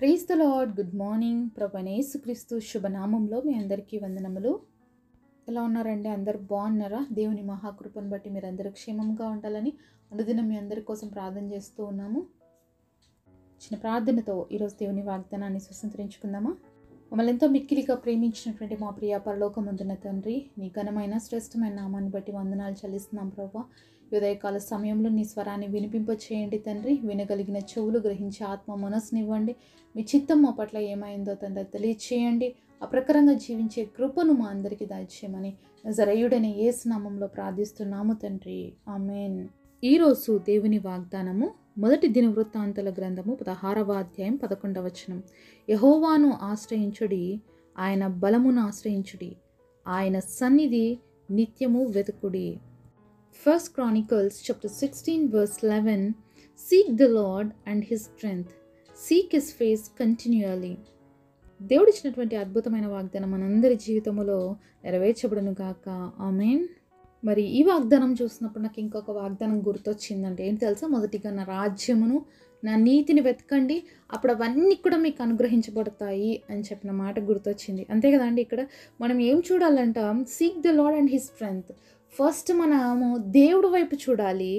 praise the Lord good morning ప్రభనేసుక్రీస్తు శుభనామంలో మీ అందరికీ వందనములు ఎలా ఉన్నారండి అందరు బాగున్నారా దేవుని మహాకృపను బట్టి మీరు అందరూ క్షేమంగా ఉండాలని అనుదినం మీ అందరి కోసం ప్రార్థన చేస్తూ ఉన్నాము చిన్న ప్రార్థనతో ఈరోజు దేవుని వాగ్దానాన్ని స్వతంత్రించుకుందామా మమ్మల్ని ఎంతో మిక్కిలిగా ప్రేమించినటువంటి మా ప్రియ పరలోకమందున తండ్రి నీ ఘనమైన శ్రేష్టమైన నామాన్ని బట్టి వందనాలు చెల్లిస్తున్నాం ప్రభా ఈ ఉదయకాల సమయంలో నీ స్వరాన్ని వినిపింప చేయండి తండ్రి వినగలిగిన చెవులు గ్రహించి ఆత్మ మనసునివ్వండి మీ చిత్తం మా పట్ల ఏమైందో తండ్రి తెలియచేయండి అప్రకారంగా జీవించే కృపను మా అందరికీ దాచేయమని జరయుడని ఏసు నామంలో ప్రార్థిస్తున్నాము తండ్రి ఆమెన్ ఈరోజు దేవుని వాగ్దానము మొదటి దిన వృత్తాంతల గ్రంథము పదహారవ అధ్యాయం పదకొండవ వచనం యహోవాను ఆశ్రయించుడి ఆయన బలమును ఆశ్రయించుడి ఆయన సన్నిధి నిత్యము వెతుకుడి first Chronicles chapter sixteen verse eleven seek the Lord and his strength seek his face continually దేవుడిచ్చినటువంటి అద్భుతమైన వాగ్దానం మనందరి జీవితంలో నెరవేర్చబడును గాక ఆమెన్ మరి ఈ వాగ్దానం చూసినప్పుడు నాకు ఇంకొక వాగ్దానం గుర్తొచ్చిందంటే ఏంటి తెలుసా మొదటిగా నా రాజ్యమును నా నీతిని వెతకండి అప్పుడు అవన్నీ కూడా మీకు అనుగ్రహించబడతాయి అని చెప్పిన మాట గుర్తొచ్చింది అంతే కదండి ఇక్కడ మనం ఏం చూడాలంట seek the Lord and his strength first మనము దేవుడు వైపు చూడాలి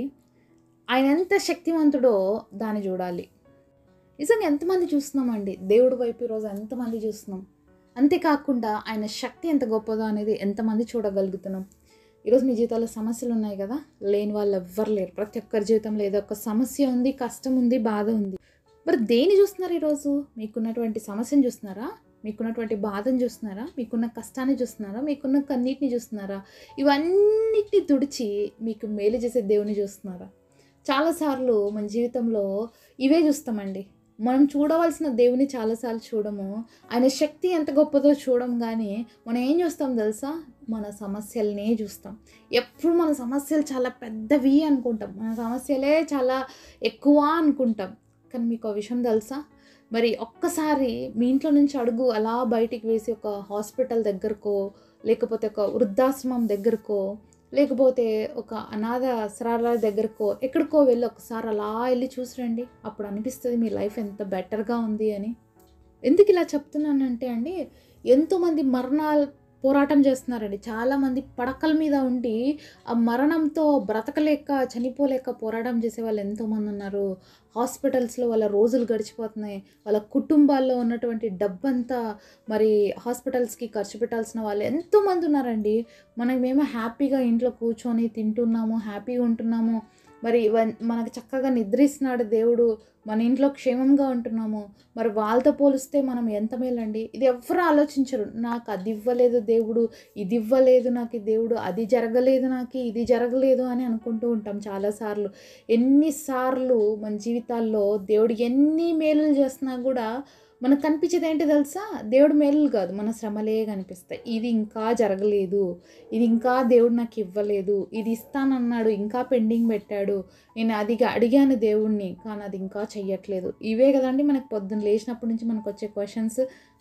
ఆయన ఎంత శక్తివంతుడో దాన్ని చూడాలి నిజంగా ఎంతమంది చూస్తున్నామండి దేవుడి వైపు ఈరోజు ఎంతమంది చూస్తున్నాం అంతేకాకుండా ఆయన శక్తి ఎంత గొప్పదో అనేది ఎంతమంది చూడగలుగుతున్నాం ఈరోజు మీ జీవితాల్లో సమస్యలు ఉన్నాయి కదా లేని వాళ్ళు ఎవ్వరు లేరు ప్రతి ఒక్కరి జీవితంలో ఏదో ఒక సమస్య ఉంది కష్టం ఉంది బాధ ఉంది మరి దేని చూస్తున్నారు ఈరోజు మీకున్నటువంటి సమస్యను చూస్తున్నారా మీకున్నటువంటి బాధను చూస్తున్నారా మీకున్న కష్టాన్ని చూస్తున్నారా మీకున్న కన్నీటిని చూస్తున్నారా ఇవన్నిటిని తుడిచి మీకు మేలు చేసే దేవుని చూస్తున్నారా చాలాసార్లు మన జీవితంలో ఇవే చూస్తామండి మనం చూడవలసిన దేవుని చాలాసార్లు చూడము ఆయన శక్తి ఎంత గొప్పదో చూడం కానీ మనం ఏం చూస్తాం తెలుసా మన సమస్యలనే చూస్తాం ఎప్పుడు మన సమస్యలు చాలా పెద్దవి అనుకుంటాం మన సమస్యలే చాలా ఎక్కువ అనుకుంటాం కానీ మీకు ఆ విషయం తెలుసా మరి ఒక్కసారి మీ ఇంట్లో నుంచి అడుగు అలా బయటికి వేసి ఒక హాస్పిటల్ దగ్గరకో లేకపోతే ఒక వృద్ధాశ్రమం దగ్గరకో లేకపోతే ఒక అనాథ ఆశ్రయాల దగ్గరకో ఎక్కడికో వెళ్ళి ఒకసారి అలా వెళ్ళి చూసిరండి అప్పుడు అనిపిస్తుంది మీ లైఫ్ ఎంత బెటర్గా ఉంది అని ఎందుకు ఇలా చెప్తున్నానంటే అండి ఎంతోమంది మరణాలు పోరాటం చేస్తున్నారండి చాలామంది పడకల మీద ఉండి ఆ మరణంతో బ్రతకలేక చనిపోలేక పోరాటం చేసే వాళ్ళు ఎంతోమంది ఉన్నారు హాస్పిటల్స్లో వాళ్ళ రోజులు గడిచిపోతున్నాయి వాళ్ళ కుటుంబాల్లో ఉన్నటువంటి డబ్బంతా మరి హాస్పిటల్స్కి ఖర్చు పెట్టాల్సిన వాళ్ళు ఎంతోమంది ఉన్నారండి మనమేమో హ్యాపీగా ఇంట్లో కూర్చొని తింటున్నాము హ్యాపీగా ఉంటున్నాము మరి వన్- మనకు చక్కగా నిద్రిస్తున్నాడు దేవుడు మన ఇంట్లో క్షేమంగా ఉంటున్నాము మరి వాళ్ళతో పోలిస్తే మనం ఎంత మేలండి ఇది ఎవరు ఆలోచించరు నాకు అది ఇవ్వలేదు దేవుడు ఇది ఇవ్వలేదు నాకు ఈ దేవుడు అది జరగలేదు నాకు ఇది జరగలేదు అని అనుకుంటూ ఉంటాం చాలాసార్లు ఎన్నిసార్లు మన జీవితాల్లో దేవుడు ఎన్ని మేలులు చేస్తున్నా కూడా మనకు కనిపించేది ఏంటి తెలుసా దేవుడు మేలులు కాదు మన శ్రమలే కనిపిస్తాయి ఇది ఇంకా జరగలేదు ఇది ఇంకా దేవుడు నాకు ఇవ్వలేదు ఇది ఇస్తానన్నాడు ఇంకా పెండింగ్ పెట్టాడు నేను అది అడిగాను దేవుణ్ణి కానీ అది ఇంకా చెయ్యట్లేదు ఇవే కదండి మనకు పొద్దున్న లేచినప్పటి నుంచి మనకు వచ్చే క్వశ్చన్స్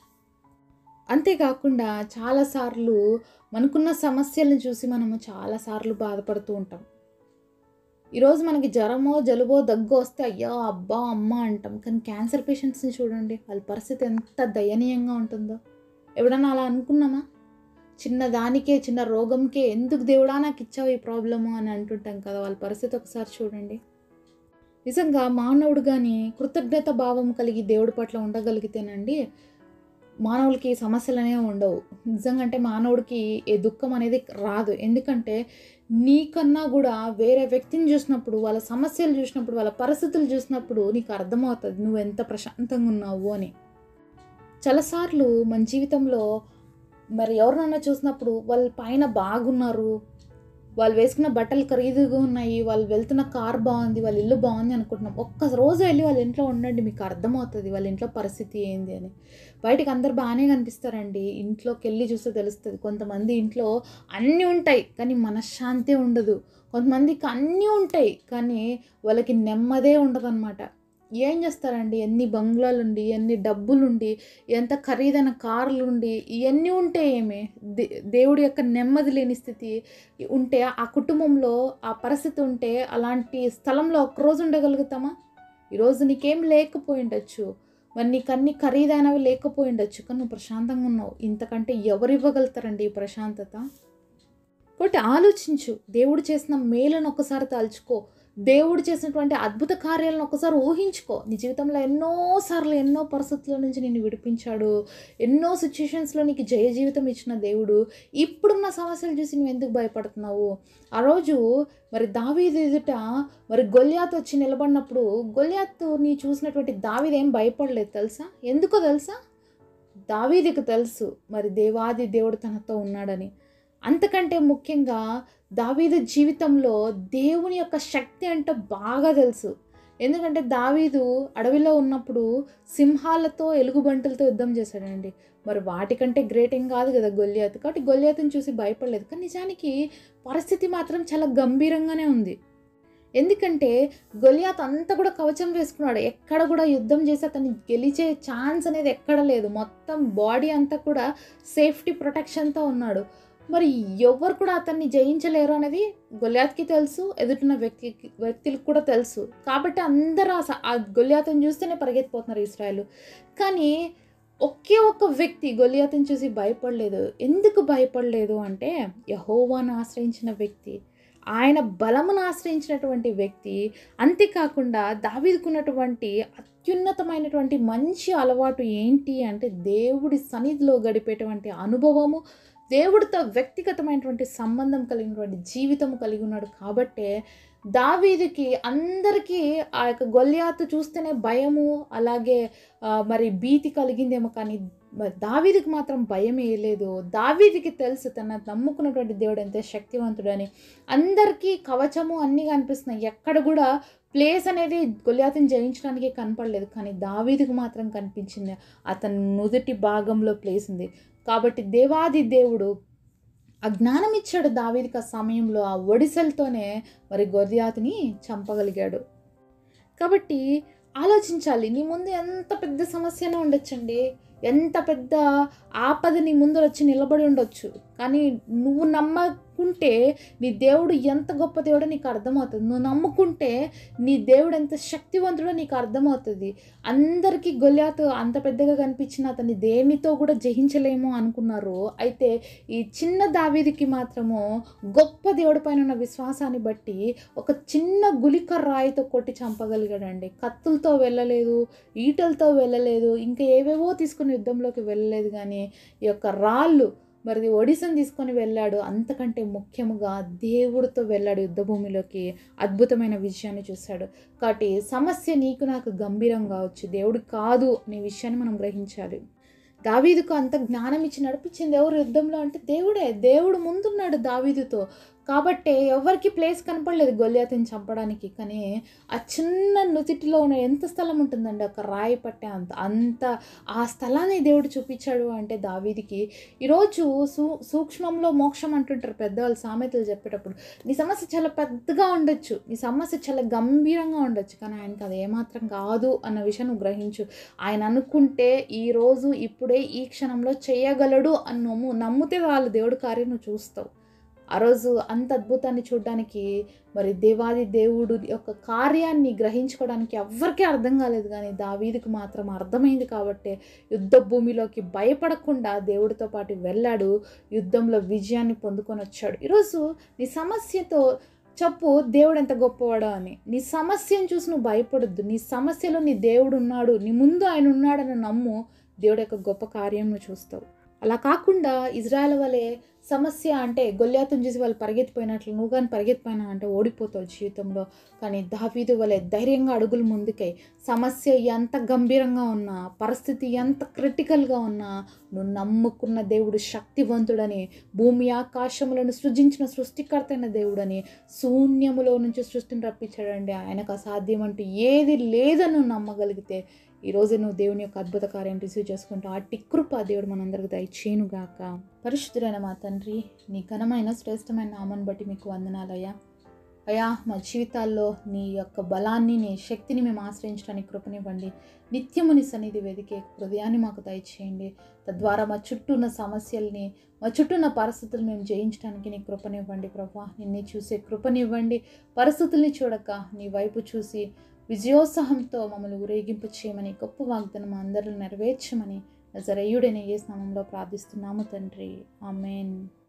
అంతేకాకుండా చాలాసార్లు మనకున్న సమస్యలను చూసి మనము చాలాసార్లు బాధపడుతూ ఉంటాం ఈరోజు మనకి జ్వరమో జలుబో దగ్గు వస్తే అయ్యా అబ్బా అమ్మ అంటాం కానీ క్యాన్సర్ పేషెంట్స్ని చూడండి వాళ్ళ పరిస్థితి ఎంత దయనీయంగా ఉంటుందో ఎప్పుడన్నా అలా అనుకున్నామా చిన్న దానికే చిన్న రోగంకే ఎందుకు దేవుడా నాకు ఇచ్చావు ఈ ప్రాబ్లము అని అంటుంటాం కదా వాళ్ళ పరిస్థితి ఒకసారి చూడండి నిజంగా మానవుడు కానీ కృతజ్ఞత భావం కలిగి దేవుడి పట్ల ఉండగలిగితేనండి మానవులకి సమస్యలు అనేవి ఉండవు నిజంగా అంటే మానవుడికి ఏ దుఃఖం అనేది రాదు ఎందుకంటే నీకన్నా కూడా వేరే వ్యక్తిని చూసినప్పుడు వాళ్ళ సమస్యలు చూసినప్పుడు వాళ్ళ పరిస్థితులు చూసినప్పుడు నీకు అర్థమవుతుంది నువ్వు ఎంత ప్రశాంతంగా ఉన్నావు అని చాలాసార్లు మన జీవితంలో మరి ఎవరినన్నా చూసినప్పుడు వాళ్ళ పైన బాగున్నారు వాళ్ళు వేసుకున్న బట్టలు ఖరీదుగా ఉన్నాయి వాళ్ళు వెళ్తున్న కార్ బాగుంది వాళ్ళ ఇల్లు బాగుంది అనుకుంటున్నాం ఒక్క రోజు వెళ్ళి వాళ్ళ ఇంట్లో ఉండండి మీకు అర్థమవుతుంది వాళ్ళ ఇంట్లో పరిస్థితి ఏంది అని బయటికి అందరు బాగానే కనిపిస్తారండి ఇంట్లోకి వెళ్ళి చూస్తే తెలుస్తుంది కొంతమంది ఇంట్లో అన్నీ ఉంటాయి కానీ మనశ్శాంతి ఉండదు కొంతమందికి అన్నీ ఉంటాయి కానీ వాళ్ళకి నెమ్మదే ఉండదు ఏం చేస్తారండి ఎన్ని బంగ్లాలుండి ఎన్ని డబ్బులుండి ఎంత ఖరీదైన కార్లు ఉండి ఇవన్నీ ఉంటే ఏమే దే దేవుడి యొక్క నెమ్మది లేని స్థితి ఉంటే ఆ కుటుంబంలో ఆ పరిస్థితి ఉంటే అలాంటి స్థలంలో ఒక్కరోజు ఉండగలుగుతామా ఈరోజు నీకేం లేకపోయి ఉండొచ్చు మరి నీకు అన్ని ఖరీదైనవి లేకపోయి ఉండొచ్చు కానీ నువ్వు ప్రశాంతంగా ఉన్నావు ఇంతకంటే ఎవరు ఇవ్వగలుగుతారండి ఈ ప్రశాంతత కాబట్టి ఆలోచించు దేవుడు చేసిన మేలను ఒకసారి తలుచుకో దేవుడు చేసినటువంటి అద్భుత కార్యాలను ఒకసారి ఊహించుకో నీ జీవితంలో ఎన్నోసార్లు ఎన్నో పరిస్థితుల నుంచి నిన్ను విడిపించాడు ఎన్నో సిచ్యుయేషన్స్లో నీకు జయ జీవితం ఇచ్చిన దేవుడు ఇప్పుడున్న సమస్యలు చూసి నువ్వు ఎందుకు భయపడుతున్నావు ఆ రోజు మరి దావీదు ఎదుట మరి గొల్యాత్ వచ్చి నిలబడినప్పుడు గొల్యాత్ నీ చూసినటువంటి దావీదు ఏం భయపడలేదు తెలుసా ఎందుకో తెలుసా దావీదికి తెలుసు మరి దేవాది దేవుడు తనతో ఉన్నాడని అంతకంటే ముఖ్యంగా దావీదు జీవితంలో దేవుని యొక్క శక్తి అంటే బాగా తెలుసు ఎందుకంటే దావీదు అడవిలో ఉన్నప్పుడు సింహాలతో ఎలుగుబంటులతో యుద్ధం చేశాడండి మరి వాటికంటే గ్రేట్ ఏం కాదు కదా గొల్లియాత్ కాబట్టి గొల్లియాత్ని చూసి భయపడలేదు కానీ నిజానికి పరిస్థితి మాత్రం చాలా గంభీరంగానే ఉంది ఎందుకంటే గొలియాత్ అంతా కూడా కవచం వేసుకున్నాడు ఎక్కడ కూడా యుద్ధం చేసి అతన్ని గెలిచే ఛాన్స్ అనేది ఎక్కడ లేదు మొత్తం బాడీ అంతా కూడా సేఫ్టీ ప్రొటెక్షన్తో ఉన్నాడు మరి ఎవరు కూడా అతన్ని జయించలేరు అనేది గొలియాత్కి తెలుసు ఎదుటిన్న వ్యక్తికి వ్యక్తులకు కూడా తెలుసు కాబట్టి అందరూ ఆ స- ఆ గొలియాతను చూస్తేనే పరిగెత్తిపోతున్నారు ఇస్రాయల్ కానీ ఒకే ఒక్క వ్యక్తి గొలియాతను చూసి భయపడలేదు ఎందుకు భయపడలేదు అంటే యహోవాను ఆశ్రయించిన వ్యక్తి ఆయన బలమును ఆశ్రయించినటువంటి వ్యక్తి అంతేకాకుండా దావీదుకున్నటువంటి అత్యున్నతమైనటువంటి మంచి అలవాటు ఏంటి అంటే దేవుడి సన్నిధిలో గడిపేటువంటి అనుభవము దేవుడితో వ్యక్తిగతమైనటువంటి సంబంధం కలిగినటువంటి జీవితం కలిగి ఉన్నాడు కాబట్టే దావీదుకి అందరికీ ఆ యొక్క గొల్యాతు చూస్తేనే భయము అలాగే ఆ, మరి భీతి కలిగిందేమో కానీ మరి దావీదికి మాత్రం భయం వేయలేదు దావీదికి తెలుసు తన నమ్ముకున్నటువంటి దేవుడు ఎంత శక్తివంతుడని అందరికీ కవచము అన్నీ కనిపిస్తున్నాయి ఎక్కడ కూడా ప్లేస్ అనేది గొల్యాతుని జయించడానికి కనపడలేదు కానీ దావీదికి మాత్రం కనిపించింది అతని నుదుటి భాగంలో ప్లేస్ ఉంది కాబట్టి దేవాది దేవుడు ఆ జ్ఞానం ఇచ్చాడు దావీదికి ఆ సమయంలో ఆ ఒడిసెలతోనే మరి గొర్యాతుని చంపగలిగాడు కాబట్టి ఆలోచించాలి నీ ముందు ఎంత పెద్ద సమస్యనే ఉండొచ్చండి ఎంత పెద్ద ఆపద నీ ముందు వచ్చి నిలబడి ఉండొచ్చు కానీ నువ్వు నమ్మకుంటే నీ దేవుడు ఎంత గొప్ప దేవుడో నీకు అర్థమవుతుంది నువ్వు నమ్ముకుంటే నీ దేవుడు ఎంత శక్తివంతుడో నీకు అర్థమవుతుంది అందరికీ గొల్యాతు అంత పెద్దగా కనిపించిన అతన్ని దేనితో కూడా జయించలేము అనుకున్నారు అయితే ఈ చిన్న దావీదికి మాత్రము గొప్ప దేవుడి పైన ఉన్న విశ్వాసాన్ని బట్టి ఒక చిన్న గులిక రాయితో కొట్టి చంపగలిగాడండి కత్తులతో వెళ్ళలేదు ఈటలతో వెళ్ళలేదు ఇంకా ఏవేవో తీసుకుని యుద్ధంలోకి వెళ్ళలేదు కానీ ఈ యొక్క రాళ్ళు మరి ఒడిసని తీసుకొని వెళ్ళాడు అంతకంటే ముఖ్యముగా దేవుడితో వెళ్ళాడు యుద్ధభూమిలోకి అద్భుతమైన విషయాన్ని చూశాడు కాబట్టి సమస్య నీకు నాకు గంభీరం కావచ్చు దేవుడు కాదు అనే విషయాన్ని మనం గ్రహించాలి దావీదుకు అంత జ్ఞానం ఇచ్చి నడిపించింది ఎవరు యుద్ధంలో అంటే దేవుడే దేవుడు ముందున్నాడు దావీదుతో కాబట్టే ఎవరికి ప్లేస్ కనపడలేదు గొల్యాతిని చంపడానికి కానీ ఆ చిన్న నుతిటిలో ఉన్న ఎంత స్థలం ఉంటుందండి ఒక రాయి పట్టే అంత అంత ఆ స్థలాన్ని దేవుడు చూపించాడు అంటే దావీదికి ఈరోజు సూ సూక్ష్మంలో మోక్షం అంటుంటారు పెద్దవాళ్ళు సామెతలు చెప్పేటప్పుడు నీ సమస్య చాలా పెద్దగా ఉండొచ్చు నీ సమస్య చాలా గంభీరంగా ఉండొచ్చు కానీ ఆయనకి అది ఏమాత్రం కాదు అన్న విషయం నువ్వు గ్రహించు ఆయన అనుకుంటే ఈ రోజు ఇప్పుడే ఈ క్షణంలో చేయగలడు అని నమ్ము నమ్మితే వాళ్ళు దేవుడు కార్యం నువ్వు చూస్తావు ఆ రోజు అంత అద్భుతాన్ని చూడడానికి మరి దేవాది దేవుడు యొక్క కార్యాన్ని గ్రహించుకోవడానికి ఎవ్వరికీ అర్థం కాలేదు కానీ దావీదికి మాత్రం అర్థమైంది కాబట్టి యుద్ధ భూమిలోకి భయపడకుండా దేవుడితో పాటు వెళ్ళాడు యుద్ధంలో విజయాన్ని పొందుకొని వచ్చాడు ఈరోజు నీ సమస్యతో చెప్పు దేవుడు ఎంత గొప్పవాడో అని నీ సమస్యను చూసి నువ్వు భయపడొద్దు నీ సమస్యలో నీ దేవుడు ఉన్నాడు నీ ముందు ఆయన ఉన్నాడని నమ్ము దేవుడు యొక్క గొప్ప కార్యం నువ్వు చూస్తావు అలా కాకుండా ఇజ్రాయెల్ వలె సమస్య అంటే గొల్యాతుని చూసి వాళ్ళు పరిగెత్తిపోయినట్లు నువ్వు కానీ పరిగెత్తిపోయినా అంటే ఓడిపోతావు జీవితంలో కానీ దావీదు వలె ధైర్యంగా అడుగులు ముందుకై సమస్య ఎంత గంభీరంగా ఉన్నా పరిస్థితి ఎంత క్రిటికల్గా ఉన్నా నువ్వు నమ్ముకున్న దేవుడు శక్తివంతుడని భూమి ఆకాశములను సృజించిన సృష్టికర్త అయిన దేవుడని శూన్యములో నుంచి సృష్టిని రప్పించాడండి ఆయనకు అసాధ్యం అంటూ ఏది లేదని నువ్వు నమ్మగలిగితే ఈరోజు నువ్వు దేవుని యొక్క అద్భుత కార్యం రిసీవ్ చేసుకుంటావు అట్టి కృప దేవుడు మనందరికి దయచేనుగాక పరిశుద్ధుడైన మా తండ్రి నీ ఘనమైన శ్రేష్టమైన నామాన్ని బట్టి మీకు వందనాలయ్యా అయ్యా మా జీవితాల్లో నీ యొక్క బలాన్ని నీ శక్తిని మేము ఆశ్రయించడానికి కృపనివ్వండి నిత్యము నీ సన్నిధి వెదికే హృదయాన్ని మాకు దయచేయండి తద్వారా మా చుట్టూ ఉన్న సమస్యల్ని మా చుట్టూ ఉన్న పరిస్థితులు మేము జయించడానికి నీ కృపనివ్వండి ప్రభా నిన్ను చూసే కృపనివ్వండి పరిస్థితుల్ని చూడక నీ వైపు చూసి విజయోత్సాహంతో మమ్మల్ని ఊరేగింపు చేయమని గొప్ప వాగ్దానం అందరూ నెరవేర్చమని నజరయుడైన ఏ స్నామంలో ప్రార్థిస్తున్నాము తండ్రి ఆమెన్